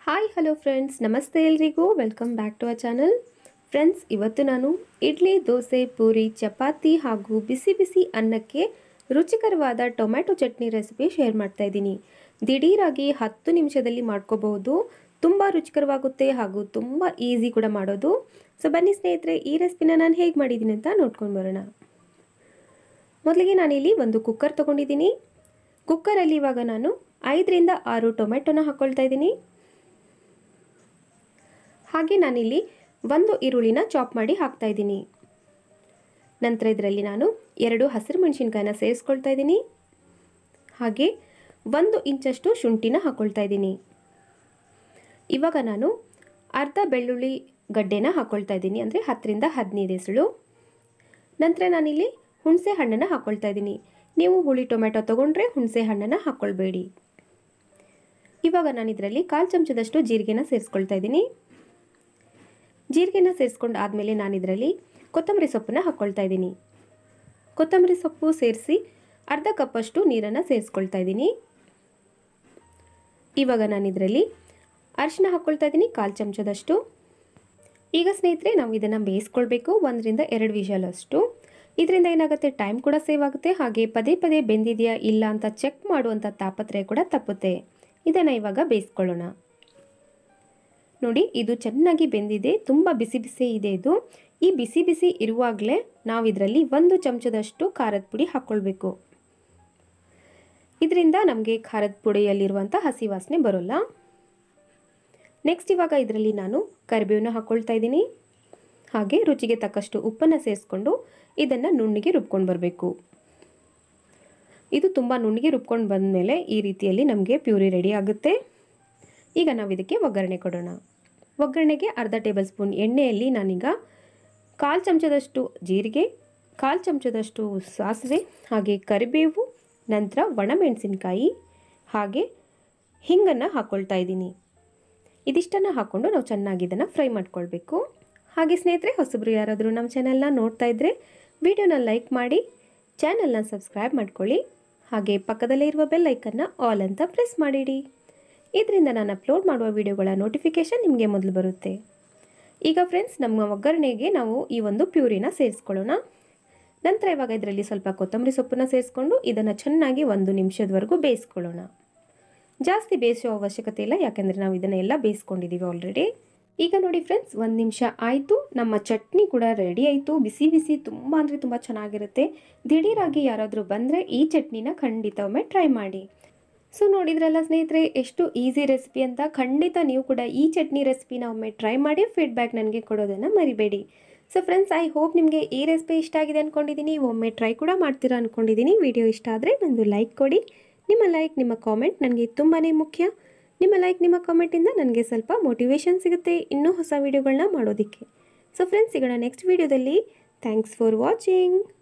hi hello friends ನಮಸ್ತೆ ಎಲ್ರಿಗೂ welcome back to ಅ ಚಾನಲ್ ಫ್ರೆಂಡ್ಸ್ ಇವತ್ತು ನಾನು ಇಡ್ಲಿ ದೋಸೆ ಪೂರಿ ಚಪಾತಿ ಹಾಗೂ ಬಿಸಿ ಬಿಸಿ ಅನ್ನಕ್ಕೆ ರುಚಿಕರವಾದ ಟೊಮ್ಯಾಟೊ ಚಟ್ನಿ ರೆಸಿಪಿ ಶೇರ್ ಮಾಡ್ತಾ ಇದ್ದೀನಿ ದಿಢೀರಾಗಿ ಹತ್ತು ನಿಮಿಷದಲ್ಲಿ ಮಾಡ್ಕೋಬಹುದು ತುಂಬ ರುಚಿಕರವಾಗುತ್ತೆ ಹಾಗೂ ತುಂಬ ಈಸಿ ಕೂಡ ಮಾಡೋದು ಸೊ ಬನ್ನಿ ಸ್ನೇಹಿತರೆ ಈ ರೆಸಿಪಿನ ನಾನು ಹೇಗೆ ಮಾಡಿದ್ದೀನಿ ಅಂತ ನೋಡ್ಕೊಂಡು ಬರೋಣ ಮೊದಲಿಗೆ ನಾನಿಲ್ಲಿ ಒಂದು ಕುಕ್ಕರ್ ತೊಗೊಂಡಿದ್ದೀನಿ ಕುಕ್ಕರಲ್ಲಿ ಇವಾಗ ನಾನು ಐದರಿಂದ ಆರು ಟೊಮೆಟೊನ ಹಾಕ್ಕೊಳ್ತಾ ಇದ್ದೀನಿ ಹಾಗೆ ನಾನಿಲ್ಲಿ ಒಂದು ಈರುಳ್ಳಿನ ಚಾಪ್ ಮಾಡಿ ಹಾಕ್ತಾ ಇದ್ದೀನಿ ನಂತರ ಇದರಲ್ಲಿ ನಾನು ಎರಡು ಹಸಿರು ಮೆಣಸಿನ್ಕಾಯಿನ ಸೇರಿಸ್ಕೊಳ್ತಾ ಇದ್ದೀನಿ ಹಾಗೆ ಒಂದು ಇಂಚಷ್ಟು ಶುಂಠಿನ ಹಾಕ್ಕೊಳ್ತಾ ಇದ್ದೀನಿ ಇವಾಗ ನಾನು ಅರ್ಧ ಬೆಳ್ಳುಳ್ಳಿ ಗಡ್ಡೆನ ಹಾಕ್ಕೊಳ್ತಾ ಇದ್ದೀನಿ ಅಂದರೆ ಹತ್ತರಿಂದ ಹದಿನೈದು ಎಸಳು ನಂತರ ನಾನಿಲ್ಲಿ ಹುಣಸೆ ಹಣ್ಣನ್ನು ಹಾಕ್ಕೊಳ್ತಾ ಇದ್ದೀನಿ ನೀವು ಹುಳಿ ಟೊಮೆಟೊ ತೊಗೊಂಡ್ರೆ ಹುಣಸೆ ಹಣ್ಣನ್ನು ಹಾಕ್ಕೊಳ್ಬೇಡಿ ಇವಾಗ ನಾನು ಇದರಲ್ಲಿ ಕಾಲು ಚಮಚದಷ್ಟು ಜೀರಿಗೆನ ಸೇರಿಸ್ಕೊಳ್ತಾ ಇದ್ದೀನಿ ಜೀರಿಗೆನ ಸೇರಿಸ್ಕೊಂಡು ಆದಮೇಲೆ ನಾನು ಇದರಲ್ಲಿ ಕೊತ್ತಂಬರಿ ಸೊಪ್ಪನ್ನ ಹಾಕ್ಕೊಳ್ತಾ ಇದ್ದೀನಿ ಕೊತ್ತಂಬರಿ ಸೊಪ್ಪು ಸೇರಿಸಿ ಅರ್ಧ ಕಪ್ಪಷ್ಟು ನೀರನ್ನು ಸೇರಿಸ್ಕೊಳ್ತಾ ಇದ್ದೀನಿ ಇವಾಗ ನಾನು ಇದರಲ್ಲಿ ಅರಿಶಿನ ಹಾಕ್ಕೊಳ್ತಾ ಇದ್ದೀನಿ ಕಾಲು ಚಮಚದಷ್ಟು ಈಗ ಸ್ನೇಹಿತರೆ ನಾವು ಇದನ್ನು ಬೇಯಿಸ್ಕೊಳ್ಬೇಕು ಒಂದರಿಂದ ಎರಡು ವಿಷಲ್ ಅಷ್ಟು ಇದರಿಂದ ಏನಾಗುತ್ತೆ ಟೈಮ್ ಕೂಡ ಸೇವ್ ಆಗುತ್ತೆ ಹಾಗೆ ಪದೇ ಪದೇ ಬೆಂದಿದೆಯಾ ಇಲ್ಲ ಅಂತ ಚೆಕ್ ಮಾಡುವಂಥ ತಾಪತ್ರೆ ಕೂಡ ತಪ್ಪುತ್ತೆ ಇದನ್ನು ಇವಾಗ ಬೇಯಿಸ್ಕೊಳ್ಳೋಣ ನೋಡಿ ಇದು ಚೆನ್ನಾಗಿ ಬೆಂದಿದೆ ತುಂಬ ಬಿಸಿ ಬಿಸಿ ಇದೆ ಇದು ಈ ಬಿಸಿ ಬಿಸಿ ಇರುವಾಗಲೇ ನಾವು ಇದರಲ್ಲಿ ಒಂದು ಚಮಚದಷ್ಟು ಖಾರದ ಪುಡಿ ಹಾಕ್ಕೊಳ್ಬೇಕು ಇದರಿಂದ ನಮಗೆ ಖಾರದ ಪುಡಿಯಲ್ಲಿರುವಂಥ ಹಸಿ ವಾಸನೆ ಬರೋಲ್ಲ ನೆಕ್ಸ್ಟ್ ಇವಾಗ ಇದರಲ್ಲಿ ನಾನು ಕರಿಬೇವನ್ನ ಹಾಕ್ಕೊಳ್ತಾ ಇದ್ದೀನಿ ಹಾಗೆ ರುಚಿಗೆ ತಕ್ಕಷ್ಟು ಉಪ್ಪನ್ನು ಸೇರಿಸ್ಕೊಂಡು ಇದನ್ನು ನುಣ್ಣಿಗೆ ರುಬ್ಕೊಂಡು ಬರಬೇಕು ಇದು ತುಂಬ ನುಣ್ಣಿಗೆ ರುಬ್ಕೊಂಡು ಬಂದಮೇಲೆ ಈ ರೀತಿಯಲ್ಲಿ ನಮಗೆ ಪ್ಯೂರಿ ರೆಡಿ ಆಗುತ್ತೆ ಈಗ ನಾವು ಇದಕ್ಕೆ ಒಗ್ಗರಣೆ ಕೊಡೋಣ ಒಗ್ಗರಣೆಗೆ ಅರ್ಧ ಟೇಬಲ್ ಸ್ಪೂನ್ ಎಣ್ಣೆಯಲ್ಲಿ ನಾನೀಗ ಕಾಲು ಚಮಚದಷ್ಟು ಜೀರಿಗೆ ಕಾಲು ಚಮಚದಷ್ಟು ಸಾಸಿವೆ ಹಾಗೆ ಕರಿಬೇವು ನಂತರ ಒಣಮೆಣಸಿನ್ಕಾಯಿ ಹಾಗೆ ಹಿಂಗನ್ನು ಹಾಕ್ಕೊಳ್ತಾ ಇದ್ದೀನಿ ಇದಿಷ್ಟನ್ನು ಹಾಕ್ಕೊಂಡು ನಾವು ಚೆನ್ನಾಗಿ ಇದನ್ನು ಫ್ರೈ ಮಾಡ್ಕೊಳ್ಬೇಕು ಹಾಗೆ ಸ್ನೇಹಿತರೆ ಹೊಸಬ್ರು ಯಾರಾದರೂ ನಮ್ಮ ಚಾನೆಲ್ನ ನೋಡ್ತಾ ಇದ್ದರೆ ವಿಡಿಯೋನ ಲೈಕ್ ಮಾಡಿ ಚಾನೆಲ್ನ ಸಬ್ಸ್ಕ್ರೈಬ್ ಮಾಡ್ಕೊಳ್ಳಿ ಹಾಗೆ ಪಕ್ಕದಲ್ಲೇ ಇರುವ ಬೆಲ್ ಐಕನ್ನ ಆಲ್ ಅಂತ ಪ್ರೆಸ್ ಮಾಡಿಡಿ ಇದರಿಂದ ನಾನು ಅಪ್ಲೋಡ್ ಮಾಡುವ ವಿಡಿಯೋಗಳ ನೋಟಿಫಿಕೇಷನ್ ನಿಮಗೆ ಮೊದಲು ಬರುತ್ತೆ ಈಗ ಫ್ರೆಂಡ್ಸ್ ನಮ್ಮ ಒಗ್ಗರಣೆಗೆ ನಾವು ಈ ಒಂದು ಪ್ಯೂರಿನ ಸೇರಿಸ್ಕೊಳ್ಳೋಣ ನಂತರ ಇವಾಗ ಇದರಲ್ಲಿ ಸ್ವಲ್ಪ ಕೊತ್ತಂಬರಿ ಸೊಪ್ಪನ್ನ ಸೇರಿಸ್ಕೊಂಡು ಇದನ್ನು ಚೆನ್ನಾಗಿ ಒಂದು ನಿಮಿಷದವರೆಗೂ ಬೇಯಿಸ್ಕೊಳ್ಳೋಣ ಜಾಸ್ತಿ ಬೇಯಿಸೋ ಅವಶ್ಯಕತೆ ಇಲ್ಲ ಯಾಕೆಂದರೆ ನಾವು ಇದನ್ನೆಲ್ಲ ಬೇಯಿಸ್ಕೊಂಡಿದ್ದೀವಿ ಆಲ್ರೆಡಿ ಈಗ ನೋಡಿ ಫ್ರೆಂಡ್ಸ್ ಒಂದು ನಿಮಿಷ ಆಯಿತು ನಮ್ಮ ಚಟ್ನಿ ಕೂಡ ರೆಡಿ ಆಯಿತು ಬಿಸಿ ಬಿಸಿ ತುಂಬ ಅಂದರೆ ತುಂಬ ಚೆನ್ನಾಗಿರುತ್ತೆ ದಿಢೀರಾಗಿ ಯಾರಾದರೂ ಬಂದರೆ ಈ ಚಟ್ನಿನ ಖಂಡಿತ ಒಮ್ಮೆ ಟ್ರೈ ಮಾಡಿ ಸೊ ನೋಡಿದ್ರಲ್ಲ ಸ್ನೇಹಿತರೆ ಎಷ್ಟು ಈಸಿ ರೆಸಿಪಿ ಅಂತ ಖಂಡಿತ ನೀವು ಕೂಡ ಈ ಚಟ್ನಿ ರೆಸಿಪಿನ ಒಮ್ಮೆ ಟ್ರೈ ಮಾಡಿ ಫೀಡ್ಬ್ಯಾಕ್ ನನಗೆ ಕೊಡೋದನ್ನು ಮರಿಬೇಡಿ ಸೊ ಫ್ರೆಂಡ್ಸ್ ಐ ಹೋಪ್ ನಿಮಗೆ ಈ ರೆಸಿಪಿ ಇಷ್ಟ ಆಗಿದೆ ಅಂದ್ಕೊಂಡಿದ್ದೀನಿ ಒಮ್ಮೆ ಟ್ರೈ ಕೂಡ ಮಾಡ್ತೀರಾ ಅಂದ್ಕೊಂಡಿದ್ದೀನಿ ವಿಡಿಯೋ ಇಷ್ಟ ಆದರೆ ಒಂದು ಲೈಕ್ ಕೊಡಿ ನಿಮ್ಮ ಲೈಕ್ ನಿಮ್ಮ ಕಾಮೆಂಟ್ ನನಗೆ ತುಂಬಾ ಮುಖ್ಯ ನಿಮ್ಮ ಲೈಕ್ ನಿಮ್ಮ ಕಾಮೆಂಟಿಂದ ನನಗೆ ಸ್ವಲ್ಪ ಮೋಟಿವೇಶನ್ ಸಿಗುತ್ತೆ ಇನ್ನೂ ಹೊಸ ವೀಡಿಯೋಗಳನ್ನ ಮಾಡೋದಕ್ಕೆ ಸೊ ಫ್ರೆಂಡ್ಸ್ ಸಿಗೋಣ ನೆಕ್ಸ್ಟ್ ವೀಡಿಯೋದಲ್ಲಿ ಥ್ಯಾಂಕ್ಸ್ ಫಾರ್ ವಾಚಿಂಗ್